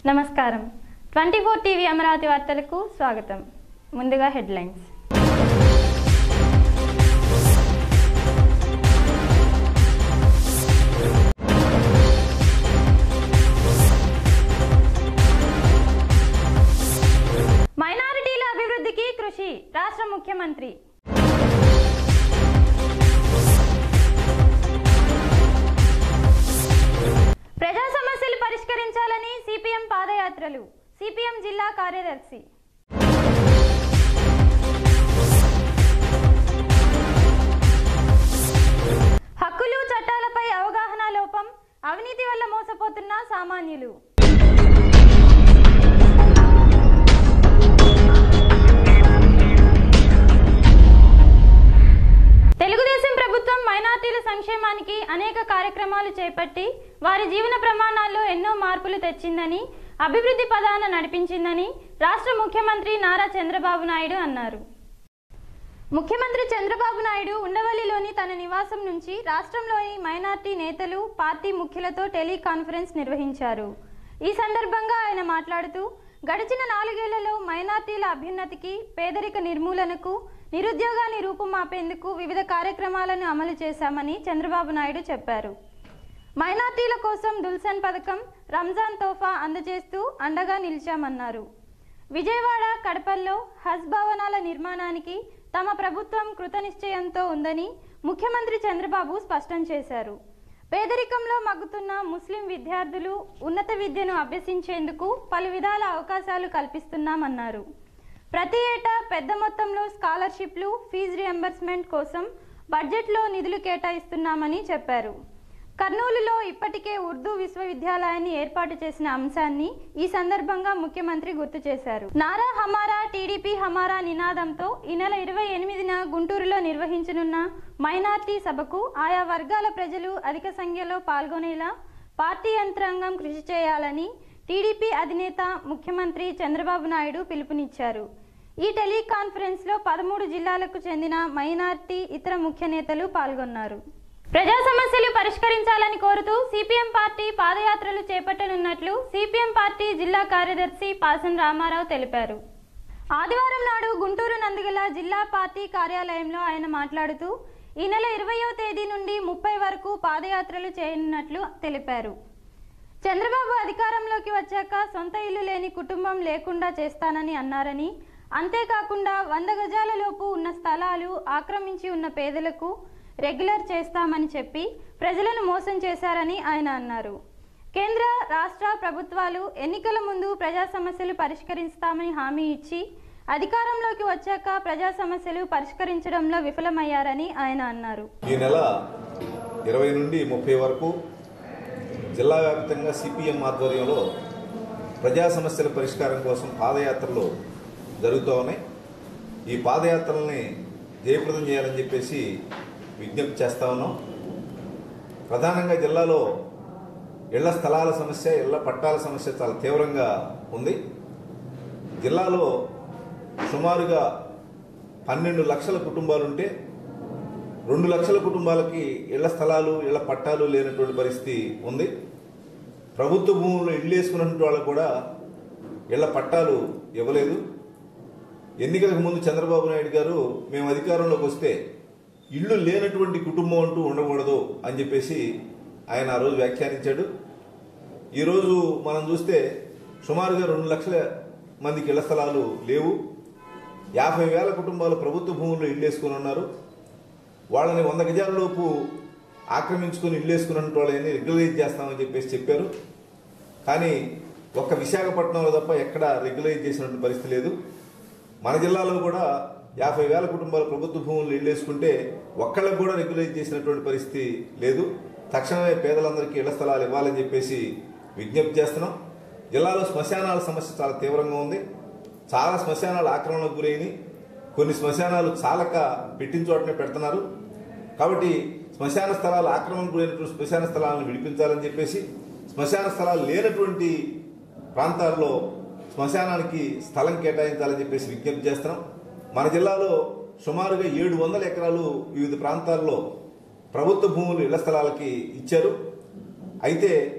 నమస్కారం twenty four TV Amaravati వార్తలకు స్వాగతం ముందుగా హెడ్లైన్స్ మైనారిటీల అభివృద్ధికి కృషి రాష్ట్ర ముఖ్యమంత్రి ప్రజా సమస్యలు పరిష్కరించాలని సిపిఎం పాదయాత్రలు సిపిఎం జిల్లా కార్యదర్శి హక్కులు చట్టాలపై అవగాహన లోపం అవినీతి వల్ల మోసపోతున్న సామాన్యులు తెలుగుదేశం ప్రభుత్వం మైనార్టీల సంక్షేమానికి అనేక కార్యక్రమాలు చేపట్టి వారి జీవన ప్రమాణాల్లో ఎన్నో మార్పులు తెచ్చిందని అభివృద్ధి పదాన నడిపించిందని రాష్ట్ర ముఖ్యమంత్రి నారా చంద్రబాబు నాయుడు అన్నారు ముఖ్యమంత్రి చంద్రబాబు నాయుడు ఉండవల్లిలోని తన నివాసం నుంచి రాష్ట్రంలోని మైనార్టీ నేతలు పార్టీ ముఖ్యులతో టెలికాన్ఫరెన్స్ నిర్వహించారు ఈ సందర్భంగా ఆయన మాట్లాడుతూ గడిచిన నాలుగేళ్లలో మైనార్టీల అభ్యున్నతికి పేదరిక నిర్మూలనకు నిరుద్యోగాన్ని రూపుమాపేందుకు వివిధ కార్యక్రమాలను అమలు చేశామని చంద్రబాబు నాయుడు చెప్పారు మైనార్టీల కోసం దుల్సన్ పథకం రంజాన్ తోఫా అందజేస్తూ అండగా నిలిచామన్నారు విజయవాడ కడపల్లో హజ్ భవనాల నిర్మాణానికి తమ ప్రభుత్వం కృతనిశ్చయంతో ఉందని ముఖ్యమంత్రి చంద్రబాబు స్పష్టం చేశారు పేదరికంలో మగ్గుతున్న ముస్లిం విద్యార్థులు ఉన్నత విద్యను అభ్యసించేందుకు పలు విధాల అవకాశాలు కల్పిస్తున్నామన్నారు ప్రతి ఏటా పెద్ద మొత్తంలో స్కాలర్షిప్లు ఫీజు రియంబర్స్మెంట్ కోసం బడ్జెట్లో నిధులు కేటాయిస్తున్నామని చెప్పారు కర్నూలులో ఇప్పటికే ఉర్దూ విశ్వవిద్యాలయాన్ని ఏర్పాటు చేసిన అంశాన్ని ఈ సందర్భంగా ముఖ్యమంత్రి గుర్తు చేశారు నారా హమారా టీడీపీ హమారా నినాదంతో ఈ నెల ఇరవై ఎనిమిదిన గుంటూరులో నిర్వహించనున్న మైనార్టీ సభకు ఆయా వర్గాల ప్రజలు అధిక సంఖ్యలో పాల్గొనేలా పార్టీ యంత్రాంగం కృషి చేయాలని టీడీపీ అధినేత ముఖ్యమంత్రి చంద్రబాబు నాయుడు పిలుపునిచ్చారు ఈ టెలికాన్ఫరెన్స్లో పదమూడు జిల్లాలకు చెందిన మైనార్టీ ఇతర ముఖ్య నేతలు పాల్గొన్నారు ప్రజా సమస్యలు పరిష్కరించాలని కోరుతూ సిపిఎం పార్టీ పాదయాత్రలు చేపట్టనున్నట్లు సిపిఎం పార్టీ జిల్లా కార్యదర్శి పాసన్ రామారావు తెలిపారు ఆదివారం నాడు గుంటూరు నందిగల జిల్లా పార్టీ కార్యాలయంలో ఆయన మాట్లాడుతూ ఈ నెల ఇరవయో తేదీ నుండి ముప్పై వరకు పాదయాత్రలు చేయనున్నట్లు తెలిపారు చంద్రబాబు అధికారంలోకి వచ్చాక సొంత ఇల్లు లేని కుటుంబం లేకుండా చేస్తానని అన్నారని అంతేకాకుండా వంద గజాల లోపు ఉన్న స్థలాలు ఆక్రమించి ఉన్న పేదలకు రెగ్యులర్ చేస్తామని చెప్పి ప్రజలను మోసం చేశారని ఆయన అన్నారు కేంద్ర రాష్ట్ర ప్రభుత్వాలు ఎన్నికల ముందు ప్రజా సమస్యలు పరిష్కరిస్తామని హామీ ఇచ్చి అధికారంలోకి వచ్చాక ప్రజా సమస్యలు పరిష్కరించడంలో విఫలమయ్యారని ఆయన అన్నారు ఈ నెల ఇరవై నుండి ముప్పై వరకు జిల్లా వ్యాప్తంగా సిపిఎం ఆధ్వర్యంలో ప్రజా సమస్యల పరిష్కారం కోసం పాదయాత్రలు జరుగుతూ ఉన్నాయి ఈ పాదయాత్రల్ని జయప్రదం చేయాలని చెప్పేసి విజ్ఞప్తి చేస్తా ఉన్నాం ప్రధానంగా జిల్లాలో ఇళ్ల స్థలాల సమస్య ఇళ్ల పట్టాల సమస్య చాలా తీవ్రంగా ఉంది జిల్లాలో సుమారుగా పన్నెండు లక్షల కుటుంబాలుంటే రెండు లక్షల కుటుంబాలకి ఇళ్ల స్థలాలు ఇళ్ల పట్టాలు లేనటువంటి పరిస్థితి ఉంది ప్రభుత్వ భూములు ఇళ్ళు వేసుకున్నటువంటి వాళ్ళకు కూడా ఇళ్ల పట్టాలు ఇవ్వలేదు ఎన్నికలకు ముందు చంద్రబాబు నాయుడు గారు మేము అధికారంలోకి వస్తే ఇళ్ళు లేనటువంటి కుటుంబం అంటూ ఉండకూడదు అని చెప్పేసి ఆయన ఆ రోజు వ్యాఖ్యానించాడు ఈరోజు మనం చూస్తే సుమారుగా రెండు లక్షల మందికి ఇళ్ల స్థలాలు లేవు యాభై వేల కుటుంబాలు ప్రభుత్వ భూముల్లో ఇళ్ళు వేసుకుని ఉన్నారు వాళ్ళని వంద గజాల లోపు ఆక్రమించుకుని ఇల్లు వేసుకున్న వాళ్ళని రెగ్యులైజ్ చేస్తామని చెప్పేసి చెప్పారు కానీ ఒక్క విశాఖపట్నంలో తప్ప ఎక్కడ రెగ్యులైజ్ చేసినటువంటి పరిస్థితి లేదు మన జిల్లాలో కూడా యాభై వేల కుటుంబాలు ప్రభుత్వ భూములు ఇల్లు వేసుకుంటే ఒక్కళ్ళకు కూడా రెగ్యులైజ్ చేసినటువంటి పరిస్థితి లేదు తక్షణమే పేదలందరికీ ఇళ్ల స్థలాలు ఇవ్వాలని చెప్పేసి విజ్ఞప్తి చేస్తున్నాం జిల్లాలో శ్మశానాల సమస్య చాలా తీవ్రంగా ఉంది చాలా శ్మశానాలు ఆక్రమణకు గురైనవి కొన్ని శ్మశానాలు చాలక పెట్టిన చోటనే పెడుతున్నారు కాబట్టి శ్మశాన స్థలాలు ఆక్రమణకు గురైనటువంటి శ్మశాన స్థలాలను విడిపించాలని చెప్పేసి శ్మశాన స్థలాలు లేనటువంటి ప్రాంతాల్లో శ్మశానానికి స్థలం కేటాయించాలని చెప్పేసి విజ్ఞప్తి చేస్తున్నాం మన జిల్లాలో సుమారుగా ఏడు వందల ఎకరాలు వివిధ ప్రాంతాల్లో ప్రభుత్వ భూములు ఇళ్ల స్థలాలకి ఇచ్చారు అయితే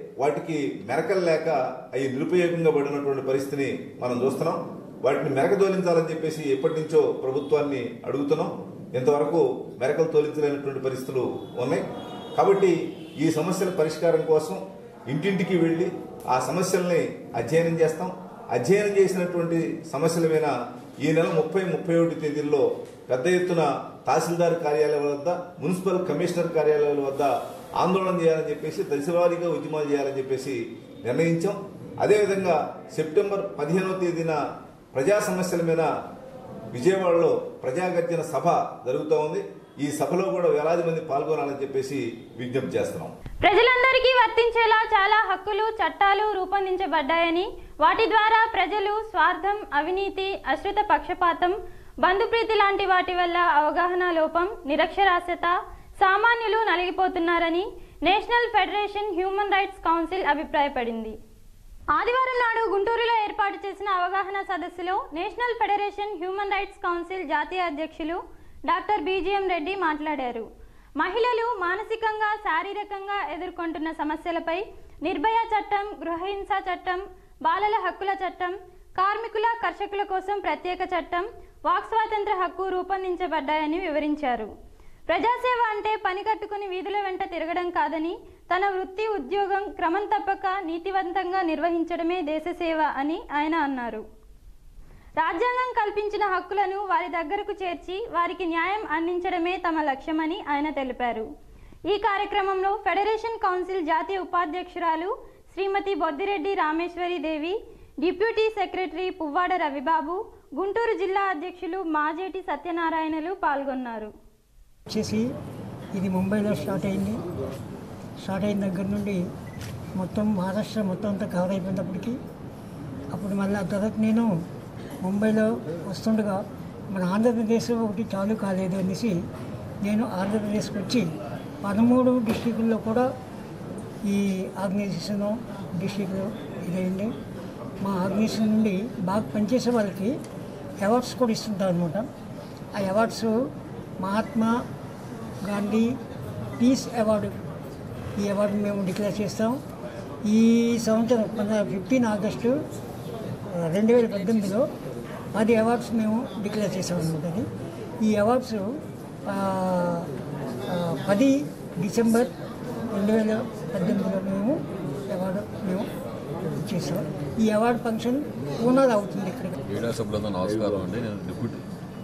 వాటికి మెరకలు లేక అవి నిరుపయోగంగా పడినటువంటి పరిస్థితిని మనం చూస్తున్నాం వాటిని మెరక తోలించాలని చెప్పేసి ఎప్పటి నుంచో ప్రభుత్వాన్ని అడుగుతున్నాం ఇంతవరకు మెరకలు తోలించలేనటువంటి పరిస్థితులు ఉన్నాయి కాబట్టి ఈ సమస్యల పరిష్కారం కోసం ఇంటింటికి వెళ్ళి ఆ సమస్యల్ని అధ్యయనం చేస్తాం అధ్యయనం చేసినటువంటి సమస్యల మీద ఈ నెల ముప్పై ముప్పై ఒకటి తేదీల్లో పెద్ద ఎత్తున తహసీల్దార్ కార్యాలయాల వద్ద మున్సిపల్ కమిషనర్ కార్యాలయాల వద్ద ఆందోళన చేయాలని చెప్పేసి దశలవారీగా ఉద్యమాలు చేయాలని చెప్పేసి నిర్ణయించాం అదేవిధంగా సెప్టెంబర్ పదిహేనవ తేదీన ప్రజా సమస్యల మీద విజయవాడలో ప్రజాగర్జన సభ జరుగుతూ ఉంది ఈ సభలో కూడా వేలాది మంది పాల్గొనాలని చెప్పేసి విజ్ఞప్తి చేస్తున్నాం ప్రజలందరికీ వర్తించేలా చాలా హక్కులు చట్టాలు రూపొందించబడ్డాయని వాటి ద్వారా ప్రజలు స్వార్థం అవినీతి అశ్రిత పక్షపాతం బంధుప్రీతి లాంటి వాటి వల్ల అవగాహన లోపం నిరక్షరాస్యత సామాన్యులు నలిగిపోతున్నారని national federation human rights council అభిప్రాయపడింది ఆదివారం నాడు గుంటూరులో ఏర్పాటు చేసిన అవగాహన సదస్సులో national federation human rights council జాతీయ అధ్యక్షులు డాక్టర్ బీజీఎం రెడ్డి మాట్లాడారు మహిళలు మానసికంగా శారీరకంగా ఎదుర్కొంటున్న సమస్యలపై నిర్భయ చట్టం గృహహింస చట్టం బాలల హక్కుల చట్టం కార్మికుల కర్షకుల కోసం ప్రత్యేక చట్టం వాక్ స్వాతంత్ర హక్కు రూపొందించబడ్డాయని వివరించారు ప్రజాసేవ అంటే పని కట్టుకుని వీధుల వెంట తిరగడం కాదని తన వృత్తి ఉద్యోగం క్రమం తప్పక నీతివంతంగా నిర్వహించడమే దేశసేవ అని ఆయన అన్నారు రాజ్యాంగం కల్పించిన హక్కులను వారి దగ్గరకు చేర్చి వారికి న్యాయం అందించడమే తమ లక్ష్యమని ఆయన తెలిపారు ఈ కార్యక్రమంలో ఫెడరేషన్ కౌన్సిల్ జాతీయ ఉపాధ్యక్షురాలు శ్రీమతి బొద్దిరెడ్డి రామేశ్వరి దేవి డిప్యూటీ సెక్రటరీ పువ్వాడ రవిబాబు గుంటూరు జిల్లా అధ్యక్షులు మాజేటి సత్యనారాయణలు పాల్గొన్నారు వచ్చేసి ఇది ముంబైలో స్టార్ట్ అయింది స్టార్ట్ అయిన దగ్గర నుండి మొత్తం మహారాష్ట్ర మొత్తం అంతా కవర్ అయిపోయినప్పటికీ అప్పుడు మళ్ళీ ఆ తర్వాత నేను ముంబైలో వస్తుండగా మన ఆంధ్రప్రదేశ్లో ఒకటి చాలు కాలేదు అనేసి నేను ఆంధ్రప్రదేశ్కి వచ్చి పదమూడు డిస్టికుల్లో కూడా ఈ ఆర్గనైజేషన్ డిస్టిక్లో ఇదైంది మా ఆర్గనైజేషన్ నుండి బాగా పనిచేసే వాళ్ళకి అవార్డ్స్ కూడా ఇస్తుంటారు అనమాట ఆ awards Mahatma Gandhi peace award ఈ అవార్డు మేము డిక్లేర్ చేస్తాం ఈ సంవత్సరం ఫిఫ్టీన్ ఆగస్టు రెండు వేల పద్దెనిమిదిలో పది అవార్డ్స్ మేము డిక్లేర్ చేసాం అనమాట అది ఈ అవార్డ్స్ ఆ, ఆ, పది డిసెంబర్ రెండు వేల పద్దెనిమిదిలో మేము అవార్డు మేము ఇచ్చేసాం ఈ అవార్డు ఫంక్షన్ పూనాలో అవుతుంది ఇక్కడ మీడియా సభ్యులందరూ నమస్కారం అండి నేను డిప్యూటీ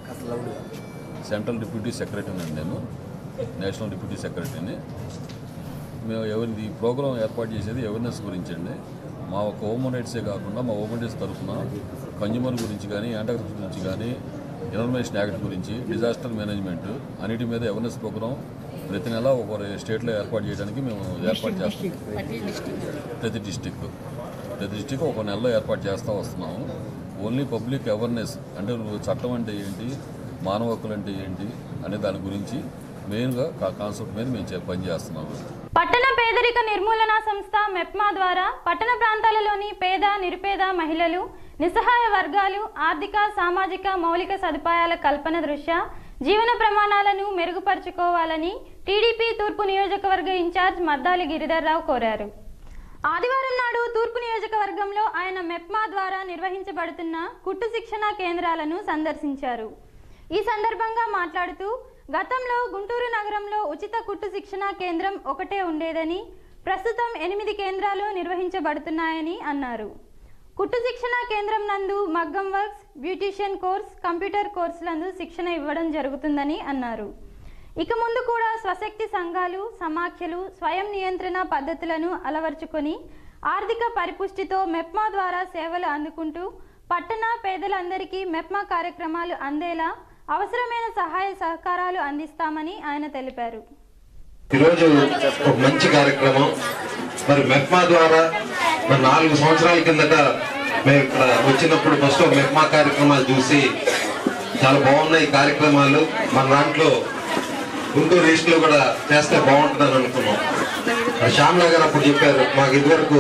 సెంట్రల్ డిప్యూటీ సెక్రటరీని అండి నేను నేషనల్ డిప్యూటీ సెక్రటరీని మేము ఎవరి ఈ ప్రోగ్రాం ఏర్పాటు చేసేది అవేర్నెస్ గురించి అండి మా ఒక్క హ్యూమన్ రైట్సే కాకుండా మా హ్యూమన్ రైట్స్ తరఫున కన్జ్యూమర్ గురించి కానీ యాంటీ గురించి కానీ ఇన్ఫర్మేషన్ యాక్ట్ గురించి డిజాస్టర్ మేనేజ్మెంట్ అన్నిటి మీద అవేర్నెస్ ప్రోగ్రాం ప్రతి నెల ఒక స్టేట్లో ఏర్పాటు చేయడానికి మేము ఏర్పాటు చేస్తాం ప్రతి డిస్టిక్ ప్రతి డిస్టిక్ ఒక నెలలో ఏర్పాటు చేస్తూ వస్తున్నాము ఓన్లీ పబ్లిక్ అవేర్నెస్ అంటే నువ్వు చట్టం అంటే ఏంటి మానవ హక్కులు అంటే ఏంటి అనే దాని గురించి మెయిన్గా కాన్సెప్ట్ మీద మేము చే- పనిచేస్తున్నాము పట్టణ పేదరిక నిర్మూలన సంస్థ మెప్మా ద్వారా పట్టణ ప్రాంతాలలోని పేద నిరుపేద మహిళలు నిస్సహాయ వర్గాలు ఆర్థిక సామాజిక మౌలిక సదుపాయాల కల్పన దృష్ట్యా జీవన ప్రమాణాలను మెరుగుపరుచుకోవాలని టీడీపీ తూర్పు నియోజకవర్గ ఇన్ఛార్జ్ మద్దాలి గిరిధర్రావు కోరారు ఆదివారం నాడు తూర్పు నియోజకవర్గంలో ఆయన మెప్మా ద్వారా నిర్వహించబడుతున్న కుట్టు శిక్షణ కేంద్రాలను సందర్శించారు ఈ సందర్భంగా మాట్లాడుతూ గతంలో గుంటూరు నగరంలో ఉచిత కుట్టు శిక్షణ కేంద్రం ఒకటే ఉండేదని ప్రస్తుతం ఎనిమిది కేంద్రాలు నిర్వహించబడుతున్నాయని అన్నారు కుట్టు శిక్షణ కేంద్రం నందు మగ్గం వర్క్స్ బ్యూటీషియన్ కోర్స్ కంప్యూటర్ కోర్సులందు శిక్షణ ఇవ్వడం జరుగుతుందని అన్నారు ఇక ముందు కూడా స్వశక్తి సంఘాలు సమాఖ్యలు స్వయం నియంత్రణ పద్ధతులను అలవర్చుకొని ఆర్థిక పరిపుష్టితో మెప్మా ద్వారా సేవలు అందుకుంటూ పట్టణ పేదలందరికీ మెప్మా కార్యక్రమాలు అందేలా అవసరమైన సహాయ సహకారాలు అందిస్తామని ఆయన తెలిపారు ఈరోజు ఒక మంచి కార్యక్రమం మరి మెప్మా ద్వారా మరి నాలుగు సంవత్సరాల కిందట మేము ఇక్కడ వచ్చినప్పుడు ఫస్ట్ ఒక మెప్మా కార్యక్రమాలు చూసి చాలా బాగున్నాయి ఈ కార్యక్రమాలు మన దాంట్లో గుంటూరు ఈస్ట్ లో కూడా చేస్తే బాగుంటుందని అనుకున్నాం మరి శ్యామలా గారు అప్పుడు చెప్పారు మాకు ఇదివరకు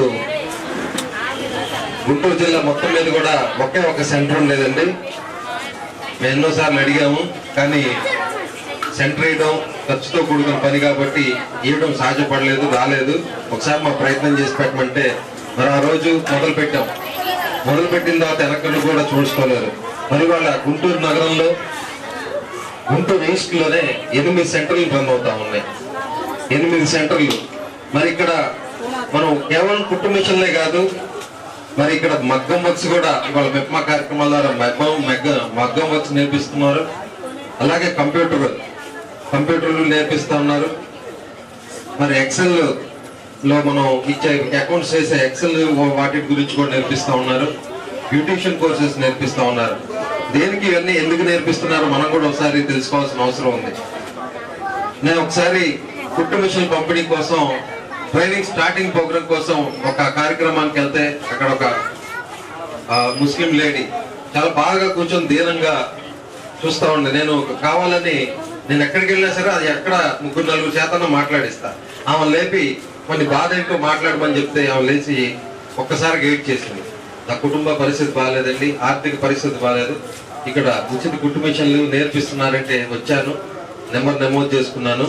గుంటూరు జిల్లా మొత్తం మీద కూడా ఒకే ఒక సెంటర్ ఉండేదండి మేము ఎన్నోసార్లు అడిగాము కానీ సెంటర్ వేయడం ఖర్చుతో కూడుకున్న పని కాబట్టి ఇవ్వడం సాధ్యపడలేదు రాలేదు ఒకసారి మా ప్రయత్నం చేసి పెట్టమంటే మరి ఆ రోజు మొదలు పెట్టాం మొదలు పెట్టిన తర్వాత వెనకను కూడా చూసుకోలేదు మరి వాళ్ళ గుంటూరు నగరంలో గుంటూరు ఈస్ట్ లోనే ఎనిమిది సెంటర్లు రన్ అవుతా ఉన్నాయి ఎనిమిది సెంటర్లు మరి ఇక్కడ మనం కేవలం కుట్టు మిషన్లే కాదు మరి ఇక్కడ మగ్గం వర్క్స్ కూడా ఇవాళ మెప్మా కార్యక్రమాల ద్వారా మగ్గం మగ్గ మగ్గం వర్క్స్ నేర్పిస్తున్నారు అలాగే కంప్యూటర్ కంప్యూటర్లు నేర్పిస్తా ఉన్నారు మరి ఎక్సెల్ లో మనం ఇచ్చే అకౌంట్స్ చేసే ఎక్సెల్ వాటి గురించి కూడా నేర్పిస్తా ఉన్నారు బ్యూటిషియన్ కోర్సెస్ నేర్పిస్తా ఉన్నారు దేనికి ఇవన్నీ ఎందుకు నేర్పిస్తున్నారో మనం కూడా ఒకసారి తెలుసుకోవాల్సిన అవసరం ఉంది నేను ఒకసారి కుట్టు మిషన్ పంపిణీ కోసం ట్రైనింగ్ స్టార్టింగ్ ప్రోగ్రామ్ కోసం ఒక కార్యక్రమానికి వెళ్తే అక్కడ ఒక ఆ, ముస్లిం లేడీ చాలా బాగా కూర్చొని దీనంగా చూస్తా ఉండే నేను కావాలని నేను ఎక్కడికి వెళ్ళినా సరే అది ఎక్కడ ముగ్గురు నలుగురు చేతన మాట్లాడిస్తా ఆమె లేపి కొన్ని బాధ ఏంటో మాట్లాడమని చెప్తే ఆమె లేచి ఒక్కసారి గైడ్ చేసింది నా కుటుంబ పరిస్థితి బాగాలేదండి ఆర్థిక పరిస్థితి బాగాలేదు ఇక్కడ ఉచిత కుట్టు మిషన్లు నేర్పిస్తున్నారంటే వచ్చాను నెంబర్ నమోదు చేసుకున్నాను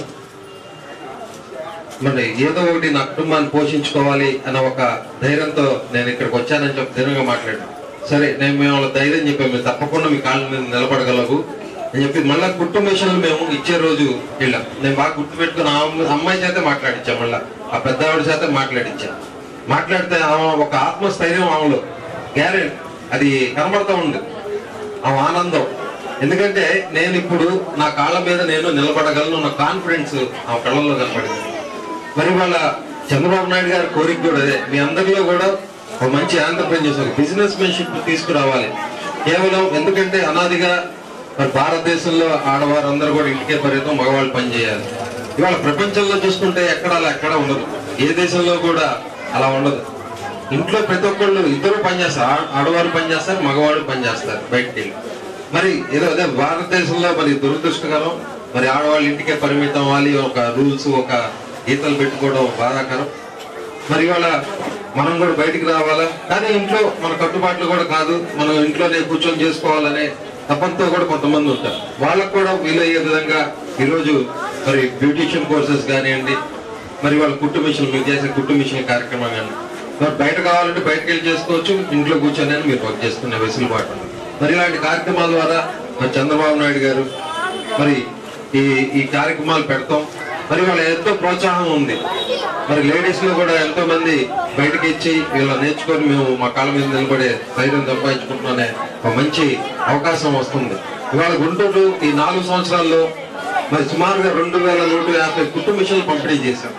మరి ఏదో ఒకటి నా కుటుంబాన్ని పోషించుకోవాలి అన్న ఒక ధైర్యంతో నేను ఇక్కడికి వచ్చానని చెప్పి ధైర్యంగా మాట్లాడాను సరే నేను మేము వాళ్ళ ధైర్యం చెప్పాము మీరు తప్పకుండా మీ కాళ్ళ మీద నిలబడగలవు అని చెప్పి మళ్ళీ కుటుంబ మిషన్లు మేము ఇచ్చే రోజు వెళ్ళాం నేను బాగా గుర్తు పెట్టుకుని ఆ అమ్మ- అమ్మాయి చేత మాట్లాడించాం మళ్ళా ఆ పెద్దవాడి చేత మాట్లాడించాం మాట్లాడితే ఆమె ఒక ఆత్మస్థైర్యం ఆమెలో గ్యారెంటీ అది కనబడతా ఉంది ఆమె ఆనందం ఎందుకంటే నేను ఇప్పుడు నా కాళ్ళ మీద నేను నిలబడగలను నా కాన్ఫిడెన్స్ ఆ కళ్ళల్లో కనపడింది మరి వాళ్ళ చంద్రబాబు నాయుడు గారి కోరిక కూడా అదే మీ అందరిలో కూడా ఒక మంచి ఆంధ్రప్రదేశ్ ఒక బిజినెస్ మెన్షిప్ తీసుకురావాలి కేవలం ఎందుకంటే అనాదిగా మరి భారతదేశంలో ఆడవారు అందరూ కూడా ఇంటికే పరిమితం మగవాళ్ళు పనిచేయాలి ఇవాళ ప్రపంచంలో చూసుకుంటే ఎక్కడ అలా ఎక్కడ ఉండదు ఏ దేశంలో కూడా అలా ఉండదు ఇంట్లో ప్రతి ఒక్కళ్ళు ఇద్దరు పనిచేస్తారు ఆ- ఆడవారు పనిచేస్తారు మగవాళ్ళు పనిచేస్తారు బయటికి వెళ్ళి మరి ఏదో అదే భారతదేశంలో మరి దురదృష్టకరం మరి ఆడవాళ్ళు ఇంటికే పరిమితం అవ్వాలి ఒక రూల్స్ ఒక గీతలు పెట్టుకోవడం బాధాకరం మరి ఇవాళ మనం కూడా బయటికి రావాలా కానీ ఇంట్లో మన కట్టుబాట్లు కూడా కాదు మనం ఇంట్లోనే కూర్చొని చేసుకోవాలనే తపంతో కూడా కొంతమంది ఉంటారు వాళ్ళకు కూడా వీలయ్యే విధంగా ఈరోజు మరి బ్యూటిషియన్ కోర్సెస్ కానివ్వండి మరి వాళ్ళ కుట్టు మిషన్ మీరు చేసే కుట్టు మిషన్ కార్యక్రమం కానీ మరి బయట కావాలంటే బయటకు వెళ్ళి చేసుకోవచ్చు ఇంట్లో కూర్చొని అయినా మీరు వర్క్ చేసుకునే వెసులుబాటు ఉంది. మరి ఇలాంటి కార్యక్రమాల ద్వారా మరి చంద్రబాబు నాయుడు గారు మరి ఈ ఈ కార్యక్రమాలు పెడతాం మరి వాళ్ళ ఎంతో ప్రోత్సాహం ఉంది మరి లేడీస్ లో కూడా ఎంతో మంది బయటకి ఇచ్చి వీళ్ళ నేర్చుకొని మేము మా కాళ్ళ మీద నిలబడే ధైర్యం సంపాదించుకుంటున్నానే ఒక మంచి అవకాశం వస్తుంది ఇవాళ గుంటూరు ఈ నాలుగు సంవత్సరాల్లో మరి సుమారుగా రెండు వేల నూట యాభై కుట్టు మిషన్లు పంపిణీ చేశాం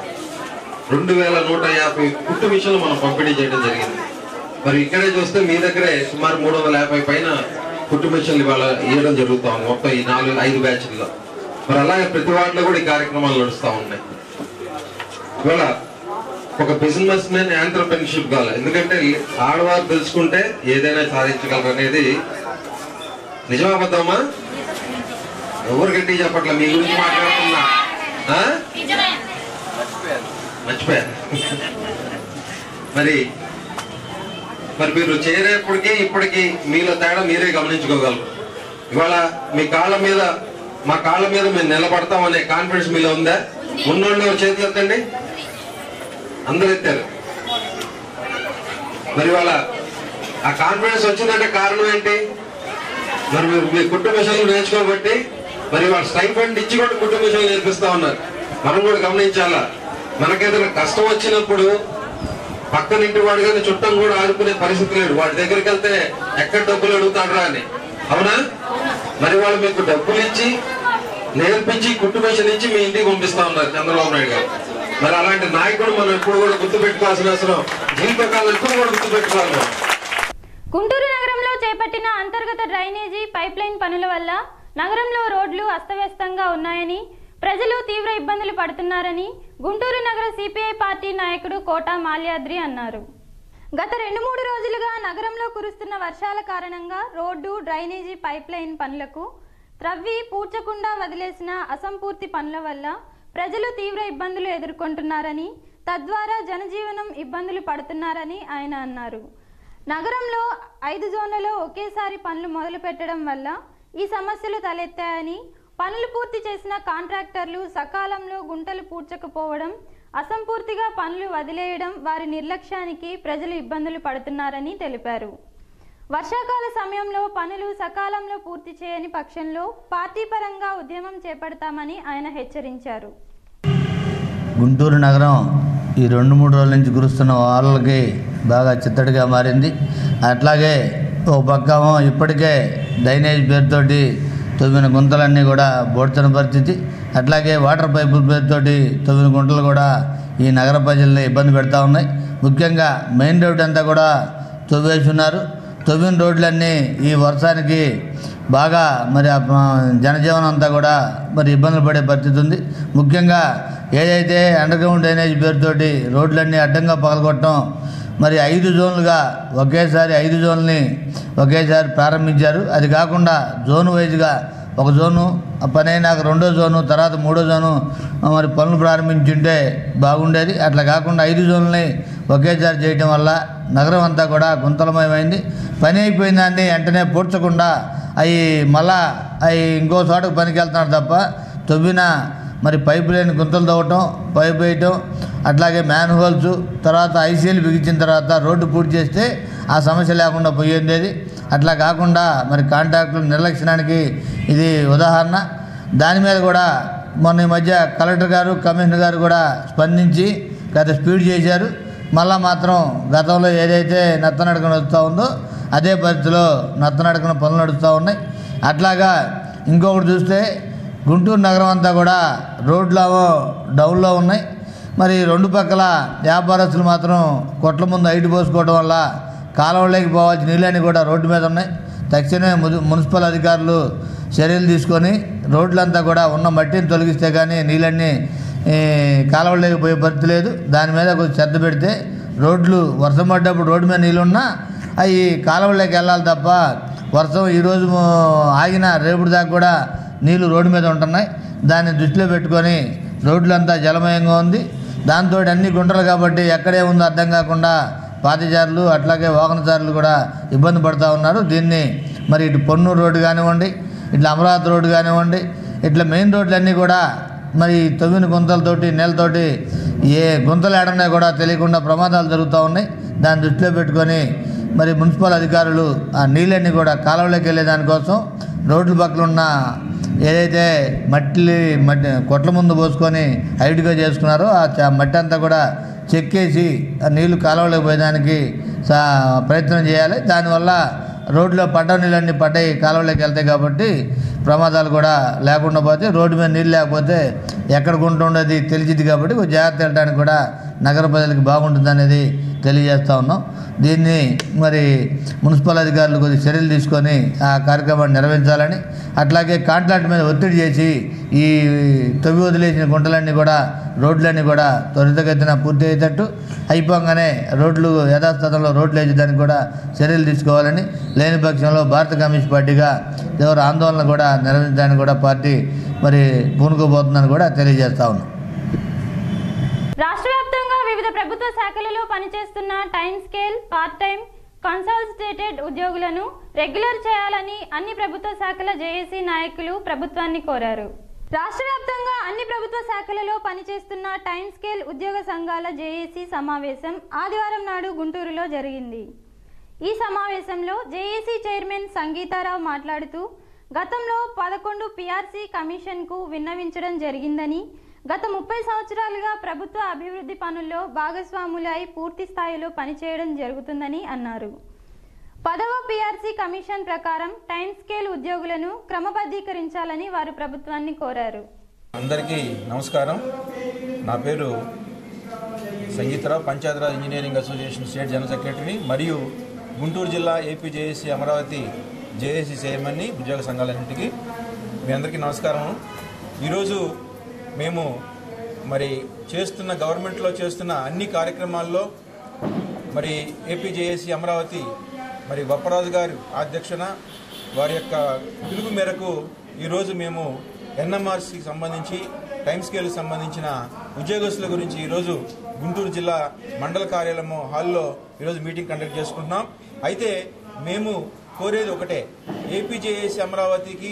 రెండు వేల నూట యాభై కుట్టు మిషన్లు మనం పంపిణీ చేయడం జరిగింది మరి ఇక్కడే చూస్తే మీ దగ్గరే సుమారు మూడు వందల యాభై పైన కుట్టు మిషన్లు ఇవాళ ఇవ్వడం జరుగుతా ఉంది మొత్తం ఈ నాలుగు ఐదు బ్యాచ్ల్లో మరి అలాగే ప్రతి వాటిలో కూడా ఈ కార్యక్రమాలు నడుస్తూ ఉన్నాయి ఇవాళ ఒక బిజినెస్ మెన్ ఆంటర్ప్రెన్షిప్ కావాలి ఎందుకంటే ఆడవారు తెలుసుకుంటే ఏదైనా సాధించగలరు అనేది నిజమాబద్దమ్మా ఎవరు గట్టి చెప్పట్లే మీ గురించి మాట్లాడుతున్నా ఆ? మర్చిపోయారు మరి మరి మీరు చేరేప్పటికీ ఇప్పటికి మీలో తేడా మీరే గమనించుకోగలరు ఇవాళ మీ కాళ్ళ మీద మా కాళ్ళ మీద మేము నిలబడతాం అనే కాన్ఫిడెన్స్ మీలో ఉందా ఉన్నోళ్ళు ఎవరు చేతులు ఎత్తండి అందరూ ఎత్తారు మరి వాళ్ళ ఆ కాన్ఫిడెన్స్ వచ్చిందంటే కారణం ఏంటి మరి మీరు మీ కుటుంబ మిషన్లు నేర్చుకోబట్టి మరి వాళ్ళ స్టైఫండ్ ఇచ్చి కూడా కుటుంబ మిషన్లు నేర్పిస్తా ఉన్నారు మనం కూడా గమనించాలా మనకేదైనా కష్టం వచ్చినప్పుడు పక్కన ఇంటి వాడు కానీ చుట్టం కూడా ఆదుకునే పరిస్థితి లేడు వాడి దగ్గరికి వెళ్తే ఎక్కడ డబ్బులు అడుగుతాడరా అని అవునా మరి వాళ్ళు మీకు డబ్బులు ఇచ్చి నేర్పించి కుట్టు మిషన్ ఇచ్చి మీ ఇంటికి పంపిస్తా ఉన్నారు చంద్రబాబు నాయుడు గారు మరి అలాంటి నాయకుడు మనం ఎప్పుడు కూడా గుర్తు పెట్టుకోవాల్సిన అవసరం జీవితకాలం ఎప్పుడు కూడా గుర్తు పెట్టుకోవాలి మనం. గుంటూరు నగరంలో చేపట్టిన అంతర్గత డ్రైనేజీ పైప్లైన్ పనుల వల్ల నగరంలో రోడ్లు అస్తవ్యస్తంగా ఉన్నాయని ప్రజలు తీవ్ర ఇబ్బందులు పడుతున్నారని గుంటూరు నగర సిపిఐ పార్టీ నాయకుడు కోట మాల్యాద్రి అన్నారు గత రెండు మూడు రోజులుగా నగరంలో కురుస్తున్న వర్షాల కారణంగా రోడ్డు డ్రైనేజీ పైప్లైన్ పనులకు త్రవ్వి పూడ్చకుండా వదిలేసిన అసంపూర్తి పనుల వల్ల ప్రజలు తీవ్ర ఇబ్బందులు ఎదుర్కొంటున్నారని తద్వారా జనజీవనం ఇబ్బందులు పడుతున్నారని ఆయన అన్నారు నగరంలో ఐదు జోన్లలో ఒకేసారి పనులు మొదలు పెట్టడం వల్ల ఈ సమస్యలు తలెత్తాయని పనులు పూర్తి చేసిన కాంట్రాక్టర్లు సకాలంలో గుంటలు పూడ్చకపోవడం అసంపూర్తిగా పనులు వదిలేయడం వారి నిర్లక్ష్యానికి ప్రజలు ఇబ్బందులు పడుతున్నారని తెలిపారు వర్షాకాల సమయంలో పనులు సకాలంలో పూర్తి చేయని పక్షంలో పార్టీ పరంగా ఉద్యమం చేపడతామని ఆయన హెచ్చరించారు గుంటూరు నగరం ఈ రెండు మూడు రోజుల నుంచి కురుస్తున్న వానలకి బాగా చిత్తడిగా మారింది అట్లాగే ఒక పక్కేమో ఇప్పటికే డ్రైనేజ్ పేరుతోటి తొమ్మిది గుంతలన్నీ కూడా బోడ్చిన పరిస్థితి అట్లాగే వాటర్ పైపుల పేరుతోటి తొమ్మిది గుంటలు కూడా ఈ నగర ప్రజల్ని ఇబ్బంది పెడతా ఉన్నాయి ముఖ్యంగా మెయిన్ రోడ్ అంతా కూడా తవ్వేసి ఉన్నారు తవ్విన రోడ్లన్నీ ఈ వర్షానికి బాగా మరి ఆ ప- జనజీవనం అంతా కూడా మరి ఇబ్బందులు పడే పరిస్థితి ఉంది ముఖ్యంగా ఏదైతే అండర్ గ్రౌండ్ డ్రైనేజ్ పేరుతోటి రోడ్లన్నీ అడ్డంగా పగలగొట్టడం మరి ఐదు జోన్లుగా ఒకేసారి ఐదు జోన్లని ఒకేసారి ప్రారంభించారు అది కాకుండా జోన్ వైజ్గా ఒక జోను ఆ పని అయినాక రెండో జోను తర్వాత మూడో జోను ఆ, మరి పనులు ప్రారంభించుంటే బాగుండేది అట్లా కాకుండా ఐదు జోన్లని ఒకేసారి చేయటం వల్ల నగరం అంతా కూడా గుంతలమయమైంది పని అయిపోయిన దాన్ని వెంటనే పూడ్చకుండా అవి మళ్ళా అవి ఇంకో చోటకు పనికి వెళ్తున్నారు తప్ప తవ్విన మరి పైపు లేని గుంతలు తవ్వటం పైపు వేయటం అట్లాగే మ్యాన్ హోల్స్ తర్వాత ఐసీఎల్ బిగించిన తర్వాత రోడ్డు పూర్తి చేస్తే ఆ సమస్య లేకుండా పోయేది అట్లా కాకుండా మరి కాంట్రాక్టుల నిర్లక్ష్యానికి ఇది ఉదాహరణ దాని మీద కూడా మొన్న ఈ మధ్య కలెక్టర్ గారు కమిషనర్ గారు కూడా స్పందించి గత స్పీడ్ చేశారు మళ్ళా మాత్రం గతంలో ఏదైతే నత్తనడక నడుస్తూ ఉందో అదే పరిస్థితిలో నత్తనడకన పనులు నడుస్తూ ఉన్నాయి అట్లాగా ఇంకొకటి చూస్తే గుంటూరు నగరం అంతా కూడా రోడ్లు ఏమో డౌన్లో ఉన్నాయి మరి రెండు పక్కల వ్యాపారస్తులు మాత్రం కొట్ల ముందు హైట్ పోసుకోవడం వల్ల కాలువలోకి పోవాల్సిన నీళ్ళన్నీ కూడా రోడ్డు మీద ఉన్నాయి తక్షణమే మున్సి- మున్సిపల్ అధికారులు చర్యలు తీసుకొని రోడ్లంతా కూడా ఉన్న మట్టిని తొలగిస్తే కానీ నీళ్ళన్నీ ఈ, కాలువలోకి పోయే పరిస్థితి లేదు దాని మీద కొంచెం శ్రద్ధ పెడితే రోడ్లు వర్షం పడ్డప్పుడు రోడ్డు మీద నీళ్ళున్నా అవి కాలువలోకి వెళ్ళాలి తప్ప వర్షం ఈరోజు ఆగిన రేపుడు దాకా కూడా నీళ్లు రోడ్డు మీద ఉంటున్నాయి దాన్ని దృష్టిలో పెట్టుకొని రోడ్లంతా జలమయంగా ఉంది దాంతో అన్ని గుంటలు కాబట్టి ఎక్కడే ఉందో అర్థం కాకుండా పాతిచారులు అట్లాగే వాహనదారులు కూడా ఇబ్బంది పడుతూ ఉన్నారు దీన్ని మరి ఇటు పొన్నూరు రోడ్డు కానివ్వండి ఇట్లా అమరావతి రోడ్డు కానివ్వండి ఇట్లా మెయిన్ రోడ్లన్నీ కూడా మరి తవ్విన గుంతలతోటి నేలతోటి ఏ గుంతలు ఏడున్నాయి కూడా తెలియకుండా ప్రమాదాలు జరుగుతూ ఉన్నాయి దాన్ని దృష్టిలో పెట్టుకొని మరి మున్సిపల్ అధికారులు ఆ నీళ్ళన్నీ కూడా కాలువలోకి వెళ్ళే దానికోసం రోడ్ల పక్కన ఉన్న ఏదైతే మట్టి మట్టి కొట్ల ముందు పోసుకొని హైట్గా చేసుకున్నారో ఆ చ- మట్టి అంతా కూడా చెక్కేసి ఆ నీళ్లు కాలువలోకి పోయేదానికి సా ప్రయత్నం చేయాలి దానివల్ల రోడ్లో పడ్డ నీళ్ళన్నీ పడ్డాయి కాలువలోకి వెళ్తాయి కాబట్టి ప్రమాదాలు కూడా లేకుండా పోతే రోడ్డు మీద నీళ్ళు లేకపోతే ఎక్కడ గుంట ఉండేది తెలిసింది కాబట్టి కొంచెం జాగ్రత్త వెళ్ళడానికి కూడా నగర ప్రజలకు బాగుంటుంది అనేది తెలియజేస్తూ ఉన్నాం దీన్ని మరి మున్సిపల్ అధికారులు కొద్ది చర్యలు తీసుకొని ఆ కార్యక్రమాన్ని నిర్వహించాలని అట్లాగే కాంట్రాక్ట్ మీద ఒత్తిడి చేసి ఈ తవ్వి వదిలేసిన గుంటలన్నీ కూడా రోడ్లన్నీ కూడా త్వరితగతిన పూర్తి అయ్యేటట్టు అయిపోగానే రోడ్లు యథాస్థానంలో రోడ్లు వేసేదానికి కూడా చర్యలు తీసుకోవాలని లేని పక్షంలో భారత కమ్యూనిస్ట్ పార్టీగా ఎవరు ఆందోళన కూడా నిర్వహించడానికి కూడా పార్టీ మరి పూనుకోబోతుందని కూడా తెలియజేస్తా ఉన్నాం రాష్ట్ర వ్యాప్తంగా వివిధ ప్రభుత్వ శాఖలలో పనిచేస్తున్న time scale part time consolidated ఉద్యోగులను రెగ్యులర్ చేయాలని అన్ని ప్రభుత్వ శాఖల జేఏసీ నాయకులు ప్రభుత్వాన్ని కోరారు రాష్ట్ర వ్యాప్తంగా అన్ని ప్రభుత్వ శాఖలలో పనిచేస్తున్న టైం స్కేల్ ఉద్యోగ సంఘాల జేఏసీ సమావేశం ఆదివారం నాడు గుంటూరులో జరిగింది ఈ సమావేశంలో జేఏసీ చైర్మన్ సంగీతారావు మాట్లాడుతూ గతంలో పదకొండు పిఆర్సీ కమిషన్కు విన్నవించడం జరిగిందని గత ముప్పై సంవత్సరాలుగా ప్రభుత్వ అభివృద్ధి పనుల్లో భాగస్వాములై పూర్తి స్థాయిలో పనిచేయడం జరుగుతుందని అన్నారు పదవ పిఆర్సీ కమిషన్ ప్రకారం టైం స్కేల్ ఉద్యోగులను క్రమబద్ధీకరించాలని వారు ప్రభుత్వాన్ని కోరారు అందరికీ నమస్కారం నా పేరు Sangeetharao Panchayati Raj engineering association state general secretary మరియు గుంటూరు జిల్లా ఏపీజేఏసీ అమరావతి జేఏసీ చైర్మన్ని ఉద్యోగ సంఘాలన్నింటికి మీ అందరికీ నమస్కారం ఈరోజు మేము మరి చేస్తున్న గవర్నమెంట్లో చేస్తున్న అన్ని కార్యక్రమాల్లో మరి ఏపీజేఏసీ అమరావతి మరి వప్పరాజు గారి అధ్యక్షన వారి యొక్క పిలుపు మేరకు ఈరోజు మేము ఎన్ఎంఆర్సీకి సంబంధించి టైం స్కేల్కి సంబంధించిన ఉద్యోగస్తుల గురించి ఈరోజు గుంటూరు జిల్లా మండల కార్యాలయం హాల్లో ఈరోజు మీటింగ్ కండక్ట్ చేసుకుంటున్నాం అయితే మేము కోరేది ఒకటే ఏపీజేఏసీ అమరావతికి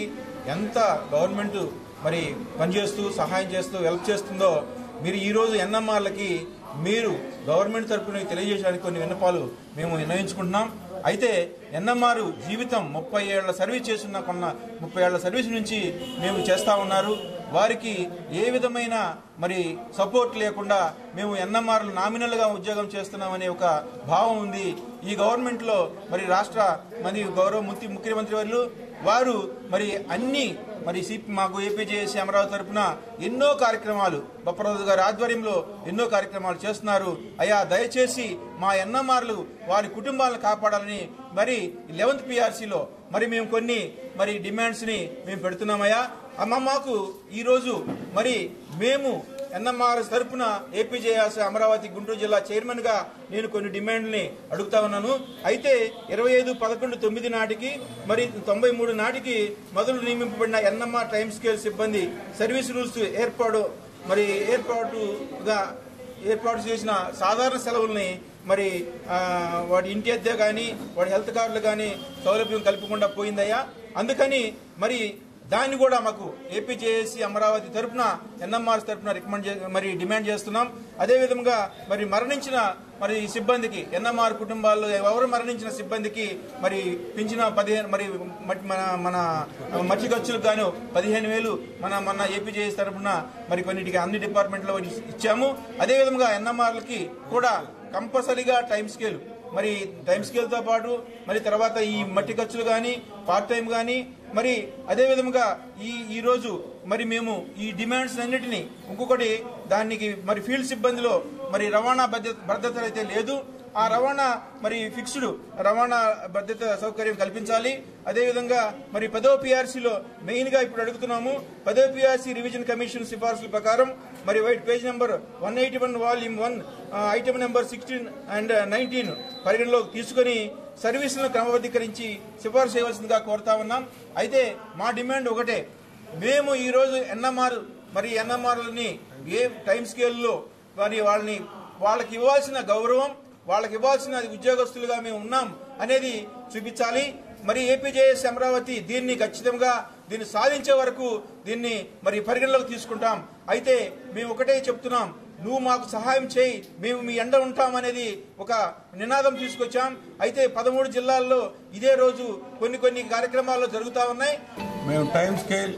ఎంత గవర్నమెంట్ మరి పనిచేస్తూ సహాయం చేస్తూ హెల్ప్ చేస్తుందో మీరు ఈరోజు ఎన్ఎంఆర్లకి మీరు గవర్నమెంట్ తరపున తెలియజేయడానికి కొన్ని విన్నపాలు మేము నిర్ణయించుకుంటున్నాం అయితే ఎన్ఎంఆర్ జీవితం ముప్పై ఏళ్ల సర్వీస్ చేస్తున్న కొన్న ముప్పై ఏళ్ల సర్వీస్ నుంచి మేము చేస్తా ఉన్నారు వారికి ఏ విధమైన మరి సపోర్ట్ లేకుండా మేము ఎన్ఎంఆర్ నామినల్గా ఉద్యోగం చేస్తున్నామనే ఒక భావం ఉంది ఈ గవర్నమెంట్లో మరి రాష్ట్ర మరి గౌరవ ముఖ్య ముఖ్యమంత్రి వర్యులు వారు మరి అన్ని మరి సిపి మాకు ఏపీజేఏసీ అమరావతి తరపున ఎన్నో కార్యక్రమాలు బొప్పరాజు గారి ఆధ్వర్యంలో ఎన్నో కార్యక్రమాలు చేస్తున్నారు అయ్యా దయచేసి మా ఎన్ఎంఆర్లు వారి కుటుంబాలను కాపాడాలని మరి లెవెంత్ పిఆర్సీలో మరి మేము కొన్ని మరి డిమాండ్స్ని మేము పెడుతున్నామయ్యా అమ్మ మాకు ఈరోజు మరి మేము ఎన్ఎంఆర్ తరపున ఏపీజేఎస్ అమరావతి గుంటూరు జిల్లా చైర్మన్ గా నేను కొన్ని డిమాండ్ని అడుగుతా ఉన్నాను అయితే ఇరవై ఐదు పదకొండు తొమ్మిది నాటికి మరి తొంభై మూడు నాటికి మొదలు నియమింపబడిన ఎన్ఎంఆర్ టైమ్ స్కేల్ సిబ్బంది సర్వీస్ రూల్స్ ఏర్పాటు మరి ఏర్పాటుగా ఏర్పాటు చేసిన సాధారణ సెలవుల్ని మరి ఆ, వాడి ఇంటి అద్దె కానీ వాడి హెల్త్ కార్డులు కానీ సౌలభ్యం కల్పకుండా పోయిందయ్యా అందుకని మరి దాన్ని కూడా మాకు ఏపీజేఏసీ అమరావతి తరపున ఎన్ఎంఆర్ తరపున రికమెండ్ చే- మరి డిమాండ్ చేస్తున్నాం అదేవిధంగా మరి మరణించిన మరి సిబ్బందికి ఎన్ఎంఆర్ కుటుంబాల్లో ఎవరు మరణించిన సిబ్బందికి మరి పెంచిన పదిహేను మరి మట్- మన మన మట్టి ఖర్చులకు గాను పదిహేను వేలు మన మన ఏపీజేఎస్ తరపున మరి కొన్నిటికి అన్ని డిపార్ట్మెంట్లో ఇచ్చాము అదేవిధంగా ఎన్ఎంఆర్లకి కూడా కంపల్సరీగా టైం స్కేల్ మరి టైం స్కేల్తో పాటు మరి తర్వాత ఈ మట్టి ఖర్చులు కానీ పార్ట్ టైం కానీ మరి అదే విధముగా ఈ ఈ రోజు మరి మేము ఈ డిమాండ్స్ అన్నిటినీ ఇంకొకటి దానికి మరి ఫీల్డ్ సిబ్బందిలో మరి రవాణా భద్రత భద్రత అయితే లేదు ఆ రవాణా మరి ఫిక్స్డ్ రవాణా భద్రత సౌకర్యం కల్పించాలి అదేవిధంగా మరి పదో పిఆర్సీలో మెయిన్ గా ఇప్పుడు అడుగుతున్నాము పదో పిఆర్సీ రివిజన్ కమిషన్ సిఫార్సుల ప్రకారం మరి white page number one eighty one volume one item number sixteen and nineteen పరిగణలోకి తీసుకొని సర్వీసులను క్రమబద్ధీకరించి సిఫార్సు చేయవలసిందిగా కోరుతా ఉన్నాం అయితే మా డిమాండ్ ఒకటే మేము ఈరోజు ఎన్ఎంఆర్ మరి ఎన్ఎంఆర్లని ఏ టైం స్కేల్లో మరి వాళ్ళని వాళ్ళకి ఇవ్వాల్సిన గౌరవం వాళ్ళకి ఇవ్వాల్సిన ఉద్యోగస్తులుగా మేము ఉన్నాం అనేది చూపించాలి మరి ఏపీజేఎస్ అమరావతి దీన్ని ఖచ్చితంగా దీన్ని సాధించే వరకు దీన్ని మరి పరిగణలోకి తీసుకుంటాం అయితే మేము ఒకటే చెప్తున్నాం నువ్వు మాకు సహాయం చేయి మేము మీ ఎండ ఉంటాం అనేది ఒక నినాదం తీసుకొచ్చాం అయితే పదమూడు జిల్లాల్లో ఇదే రోజు కొన్ని కొన్ని కార్యక్రమాలు జరుగుతూ ఉన్నాయి మేము time scale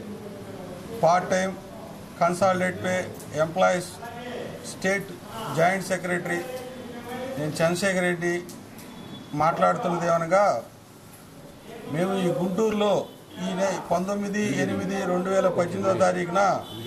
part time consolidate pay employees state joint secretary నేను చంద్రశేఖర్ రెడ్డి మాట్లాడుతున్నది ఏమనగా మేము ఈ గుంటూరులో ఈ నె పంతొమ్మిది ఎనిమిది రెండు వేల పద్దెనిమిదో తారీఖున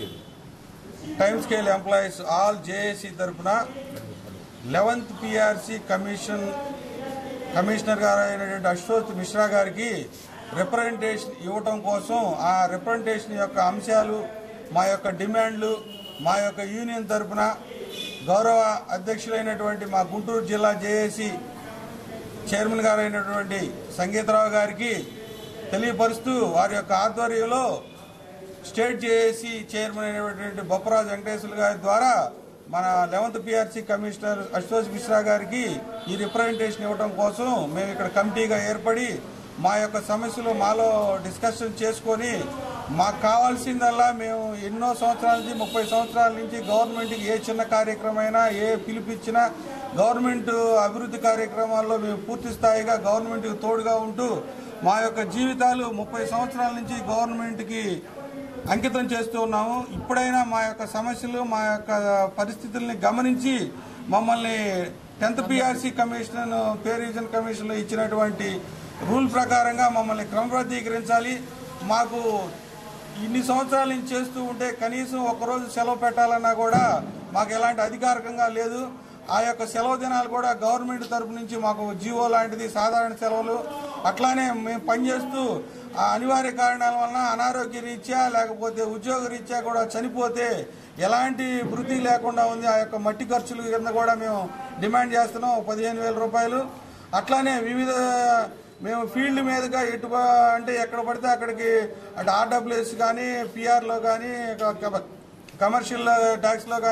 time scale employees all JAC తరఫున లెవెంత్ పిఆర్సీ కమిషన్ కమిషనర్ గారు అయినటువంటి అశోక్ మిశ్రా గారికి రిప్రజెంటేషన్ ఇవ్వటం కోసం ఆ రిప్రజెంటేషన్ యొక్క అంశాలు మా యొక్క డిమాండ్లు మా యొక్క యూనియన్ తరపున గౌరవ అధ్యక్షులైనటువంటి మా గుంటూరు జిల్లా జేఏసీ చైర్మన్ గారు అయినటువంటి సంగీతరావు గారికి తెలియపరుస్తూ వారి యొక్క ఆధ్వర్యంలో స్టేట్ జేఏసీ చైర్మన్ అయినటువంటి బొప్పరాజు వెంకటేశ్వర గారి ద్వారా మన eleventh PRC commissioner Ashok Mishra గారికి ఈ రిప్రజెంటేషన్ ఇవ్వడం కోసం మేము ఇక్కడ కమిటీగా ఏర్పడి మా యొక్క సమస్యలు మాలో డిస్కషన్ చేసుకొని మాకు కావాల్సిందల్లా మేము ఎన్నో సంవత్సరాల నుంచి ముప్పై సంవత్సరాల నుంచి గవర్నమెంట్కి ఏ చిన్న కార్యక్రమైనా ఏ పిలిపిచ్చినా గవర్నమెంట్ అభివృద్ధి కార్యక్రమాల్లో మేము పూర్తి స్థాయిగా గవర్నమెంట్కి తోడుగా ఉంటూ మా యొక్క జీవితాలు ముప్పై సంవత్సరాల నుంచి గవర్నమెంట్కి అంకితం చేస్తూ ఉన్నాము ఇప్పుడైనా మా యొక్క సమస్యలు మా యొక్క పరిస్థితుల్ని గమనించి మమ్మల్ని tenth PRC commission pay revision కమిషన్లో ఇచ్చినటువంటి రూల్ ప్రకారంగా మమ్మల్ని క్రమబద్ధీకరించాలి మాకు ఇన్ని సంవత్సరాల నుంచి చేస్తూ ఉంటే కనీసం ఒకరోజు సెలవు పెట్టాలన్నా కూడా మాకు ఎలాంటి అధికారికంగా లేదు ఆ యొక్క సెలవు దినాలు కూడా గవర్నమెంట్ తరపు నుంచి మాకు జీవో లాంటిది సాధారణ సెలవులు అట్లానే మేము పనిచేస్తూ ఆ అనివార్య కారణాల వలన అనారోగ్య రీత్యా లేకపోతే ఉద్యోగ రీత్యా కూడా చనిపోతే ఎలాంటి వృద్ధి లేకుండా ఉంది ఆ యొక్క మట్టి ఖర్చుల కింద కూడా మేము డిమాండ్ చేస్తున్నాం పదిహేను వేల రూపాయలు అట్లానే వివిధ మేము ఫీల్డ్ మీదుగా ఎటు అంటే ఎక్కడ పడితే అక్కడికి అటు ఆర్డబ్ల్యూఎస్ కానీ పిఆర్లో కానీ కమర్షియల్ ట్యాక్స్లో కానీ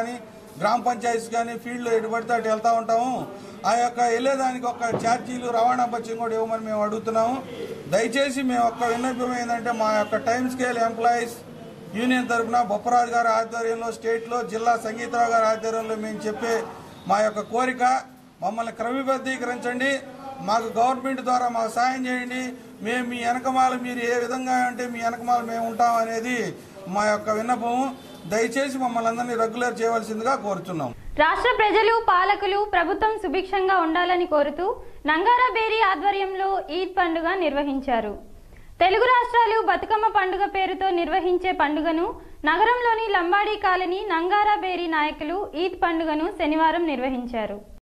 గ్రామ పంచాయతీస్ కానీ ఫీల్డ్లో ఎటు పడితే అటు వెళ్తూ ఉంటాము ఆ యొక్క వెళ్ళేదానికి ఒక ఛార్జీలు రవాణా బత్యం కూడా ఇవ్వమని మేము అడుగుతున్నాము దయచేసి మేము ఒక్క విన్నపం ఏంటంటే మా యొక్క టైం స్కేల్ ఎంప్లాయీస్ యూనియన్ తరఫున బొప్పరాజు గారి ఆధ్వర్యంలో స్టేట్లో జిల్లా సంగీతరావు గారి ఆధ్వర్యంలో మేము చెప్పే మా యొక్క కోరిక మమ్మల్ని క్రమబద్ధీకరించండి మాకు గవర్నమెంట్ ద్వారా మాకు సాయం చేయండి మేము మీ వెనకమాల మీరు ఏ విధంగా అంటే మీ వెనకమాల మేము ఉంటాం అనేది మా యొక్క విన్నపము దయచేసి మమ్మల్ని అందరినీ రెగ్యులర్ చేయవలసిందిగా కోరుతున్నాం రాష్ట్ర ప్రజలు పాలకులు ప్రభుత్వం సుభిక్షంగా ఉండాలని కోరుతూ నంగారా బేరీ ఆధ్వర్యంలో ఈద్ పండుగ నిర్వహించారు తెలుగు రాష్ట్రాలు బతుకమ్మ పండుగ పేరుతో నిర్వహించే పండుగను నగరంలోని లంబాడీ కాలనీ నంగారా బేరీ నాయకులు ఈద్ పండుగను శనివారం నిర్వహించారు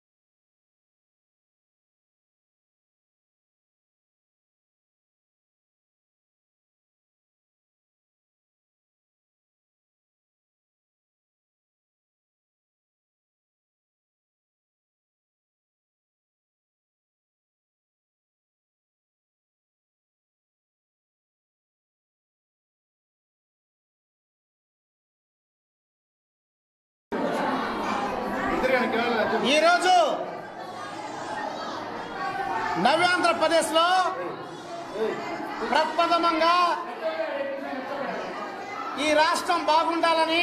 ఈరోజు నవ్యాంధ్రప్రదేశ్లో ప్రప్రథమంగా ఈ రాష్ట్రం బాగుండాలని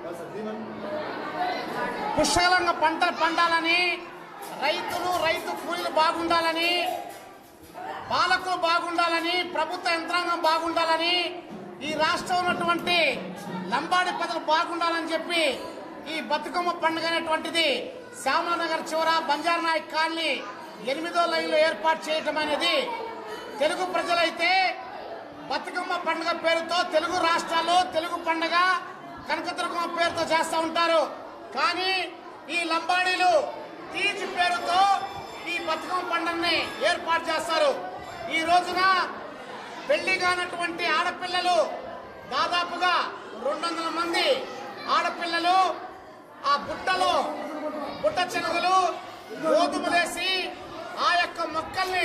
పుష్కలంగా పంటలు పండాలని రైతులు రైతు కూలీలు బాగుండాలని పాలకులు బాగుండాలని ప్రభుత్వ యంత్రాంగం బాగుండాలని ఈ రాష్ట్రం ఉన్నటువంటి లంబాడి ప్రజలు బాగుండాలని చెప్పి ఈ బతుకమ్మ పండుగ అనేటువంటిది శ్యామనగర్ చివర బంజారా నాయక్ కాలనీ ఎనిమిదో లైన్లో ఏర్పాటు చేయటం అనేది తెలుగు ప్రజలైతే బతుకమ్మ పండుగ పేరుతో తెలుగు రాష్ట్రాల్లో తెలుగు పండుగ కనకదుర్గమ్మ పేరుతో చేస్తూ ఉంటారు కానీ ఈ లంబాడీలు తీజ్ పేరుతో ఈ బతుకమ్మ పండుగని ఏర్పాటు చేస్తారు ఈ రోజున పెళ్లి కానటువంటి ఆడపిల్లలు దాదాపుగా రెండు వందల మంది ఆడపిల్లలు ఆ బుట్టలో బుట్ట చెనుగులు గోధుమలేసి ఆ యొక్క మొక్కల్ని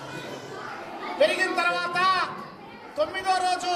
పెరిగిన తర్వాత తొమ్మిదో రోజు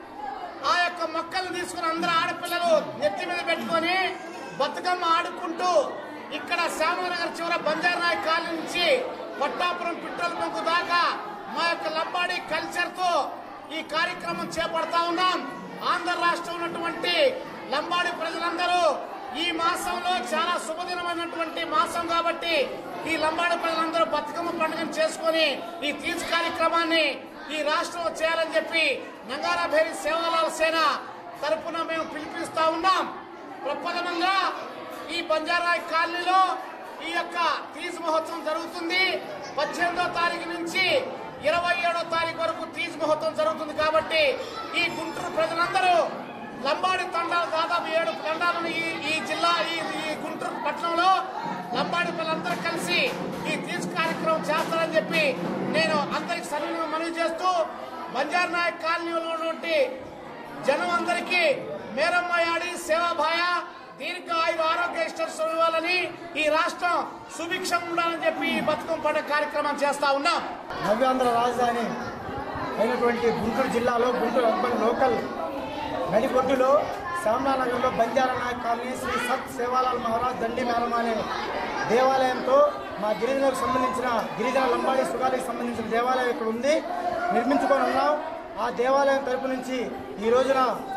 ఆ యొక్క మొక్కలు తీసుకుని అందరు ఆడపిల్లలు నెత్తి మీద పెట్టుకొని బతుకమ్మ ఆడుకుంటూ ఇక్కడ శ్యామనగర్ చివర బంజారా నాయక్ కాలనీ నుంచి పట్టాపురం పెట్రోల్ బంకు దాకా మా యొక్క లంబాడి కల్చర్ తో ఈ కార్యక్రమం చేపడతా ఉన్నాం ఆంధ్ర రాష్ట్రం ఉన్నటువంటి లంబాడి ప్రజలందరూ ఈ మాసంలో చాలా శుభదినమైనటువంటి మాసం కాబట్టి ఈ లంబాడి ప్రజలందరూ బతుకమ్మ పండుగను చేసుకొని ఈ తీజ్ కార్యక్రమాన్ని ఈ రాష్ట్రంలో చేయాలని చెప్పి నంగారా భేరి సేవాలాల సేన తరపున మేము పిలిపిస్తా ఉన్నాం ప్రప్రథమంగా ఈ బంజారా కాలనీలో ఈ యొక్క తీజ్ మహోత్సవం జరుగుతుంది పద్దెనిమిదో తారీఖు నుంచి ఇరవై ఏడో తారీఖు వరకు తీజ్ మహోత్సవం జరుగుతుంది కాబట్టి ఈ గుంటూరు ప్రజలందరూ లంబాడి తండాలు దాదాపు ఏడు తండాలను ఈ ఈ జిల్లా ఈ ఈ గుంటూరు పట్టణంలో లంబాడి పిల్లలందరూ కలిసి ఈ తీజ్ కార్యక్రమం చేస్తారని చెప్పి నేను అందరికి సరైన మనవి చేస్తూ బంజార్ నాయక్ కాలనీలో ఉన్నటువంటి జనం అందరికీ మేరమ్మాయాడి సేవాభాయ దీర్ఘ ఆయుర ఆరోగ్య ఇష్టం ఇవ్వాలని ఈ రాష్ట్రం సుభిక్షం ఉండాలని చెప్పి ఈ బతుకమ్మ పండుగ కార్యక్రమం చేస్తా ఉన్నాం నవ్యాంధ్ర రాజధాని అయినటువంటి గుంటూరు జిల్లాలో గుంటూరు అర్బన్ లోకల్ నడిబొడ్డులో శ్యామలానగర్లో బంజారా నాయక్ కాలనీ శ్రీ సత్ సేవాలాల్ మహారాజ్ దండి మేరమ అనే దేవాలయంతో మా గిరిజనులకు సంబంధించిన గిరిజన లంబాడి సుగాలికి సంబంధించిన దేవాలయం ఇక్కడ ఉంది నిర్మించుకొని ఉన్నాం ఆ దేవాలయం తరపు నుంచి ఈ రోజున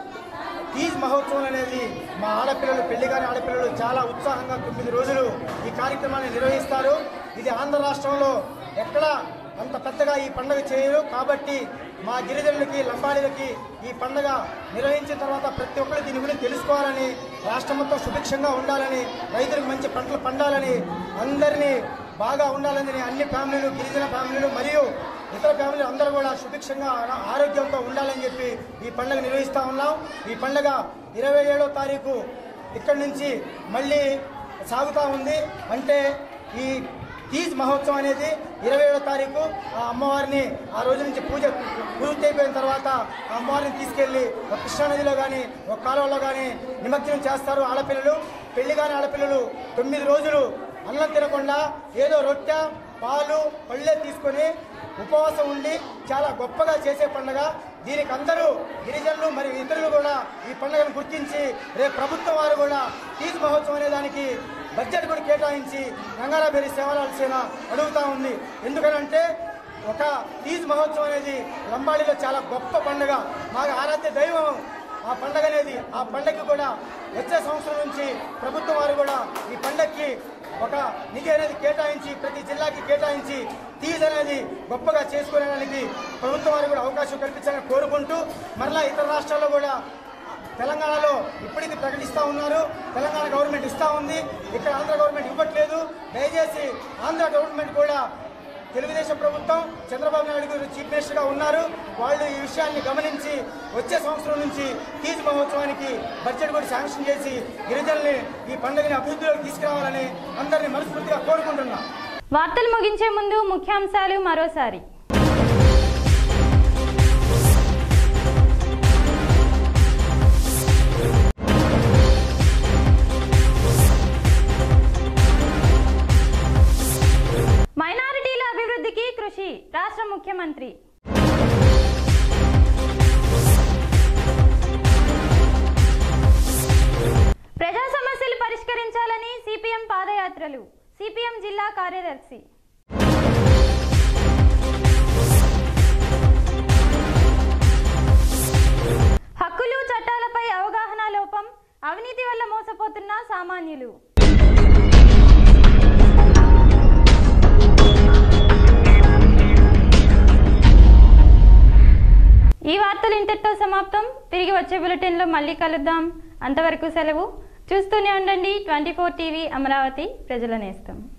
తీజ్ మహోత్సవం అనేది మా ఆడపిల్లలు పెళ్లి కాని ఆడపిల్లలు చాలా ఉత్సాహంగా తొమ్మిది రోజులు ఈ కార్యక్రమాన్ని నిర్వహిస్తారు ఇది ఆంధ్ర రాష్ట్రంలో ఎక్కడ అంత పెద్దగా ఈ పండుగ చేయరు కాబట్టి మా గిరిజనులకి లంబాడీలకి ఈ పండుగ నిర్వహించిన తర్వాత ప్రతి ఒక్కరు దీని గురించి తెలుసుకోవాలని రాష్ట్రం మొత్తం సుభిక్షంగా ఉండాలని రైతులకు మంచి పంటలు పండాలని అందరినీ బాగా ఉండాలని అన్ని ఫ్యామిలీలు గిరిజన ఫ్యామిలీలు మరియు ఇతర ఫ్యామిలీలు అందరూ కూడా సుభిక్షంగా ఆరో- ఆరోగ్యంతో ఉండాలని చెప్పి ఈ పండుగ నిర్వహిస్తా ఉన్నాం ఈ పండుగ ఇరవై ఏడో తారీఖు ఇక్కడి నుంచి మళ్ళీ సాగుతూ ఉంది అంటే ఈ తీజ్ మహోత్సవం అనేది ఇరవై ఏడో తారీఖు ఆ అమ్మవారిని ఆ రోజు నుంచి పూజ పూర్తి అయిపోయిన తర్వాత ఆ అమ్మవారిని తీసుకెళ్లి ఒక కృష్ణానదిలో కానీ ఒక కాలువలో కానీ నిమజ్జనం చేస్తారు ఆడపిల్లలు పెళ్లి కాని ఆడపిల్లలు తొమ్మిది రోజులు అన్నం తినకుండా ఏదో రొట్టె పాలు పళ్ళే తీసుకొని ఉపవాసం ఉండి చాలా గొప్పగా చేసే పండుగ దీనికి అందరూ గిరిజనులు మరియు ఇతరులు కూడా ఈ పండుగను గుర్తించి రేపు ప్రభుత్వం వారు కూడా తీజ్ మహోత్సవం అనే దానికి బడ్జెట్ కూడా కేటాయించి రంగారాబేరి సేవలాల సేన అడుగుతా ఉంది ఎందుకనంటే ఒక తీజ్ మహోత్సవం అనేది లంబాడిలో చాలా గొప్ప పండుగ మాకు ఆరాధ్య దైవం ఆ పండగ అనేది ఆ పండగకి కూడా వచ్చే సంవత్సరం నుంచి ప్రభుత్వం వారు కూడా ఈ పండగకి ఒక నిధి అనేది కేటాయించి ప్రతి జిల్లాకి కేటాయించి తీజ్ అనేది గొప్పగా చేసుకునేదానికి ప్రభుత్వం వారు కూడా అవకాశం కల్పించాలని కోరుకుంటూ మరలా ఇతర రాష్ట్రాల్లో కూడా తెలంగాణలో ఇప్పటికీ ప్రకటిస్తూ ఉన్నారు తెలంగాణ గవర్నమెంట్ ఇస్తూ ఉంది ఇక్కడ ఆంధ్ర గవర్నమెంట్ ఇవ్వట్లేదు దయచేసి ఆంధ్ర గవర్నమెంట్ కూడా తెలుగుదేశం ప్రభుత్వం చంద్రబాబు నాయుడు గారు చీఫ్ మినిస్టర్గా ఉన్నారు వాళ్ళు ఈ విషయాన్ని గమనించి వచ్చే సంవత్సరం నుంచి తీజ్ మహోత్సవానికి బడ్జెట్ కూడా శాంక్షన్ చేసి గిరిజనుల్ని ఈ పండుగని అభివృద్ధిలోకి తీసుకురావాలని అందరినీ మనస్ఫూర్తిగా కోరుకుంటున్నాం వార్తలు ముగించే ముందు ముఖ్యాంశాలు మరోసారి మైనారిటీల అభివృద్ధికి కృషి రాష్ట్ర ముఖ్యమంత్రి ప్రజా సమస్యలు పరిష్కరించాలని సిపిఎం పాదయాత్రలు సిపిఎం జిల్లా కార్యదర్శి హక్కులు చట్టాలపై అవగాహన లోపం అవినీతి వల్ల మోసపోతున్న సామాన్యులు ఈ వార్తలు ఇంతటితో సమాప్తం తిరిగి వచ్చే బులెటిన్లో మళ్ళీ కలుద్దాం అంతవరకు సెలవు చూస్తూనే ఉండండి ట్వంటీ ఫోర్ టీవీ అమరావతి ప్రజల నేస్తం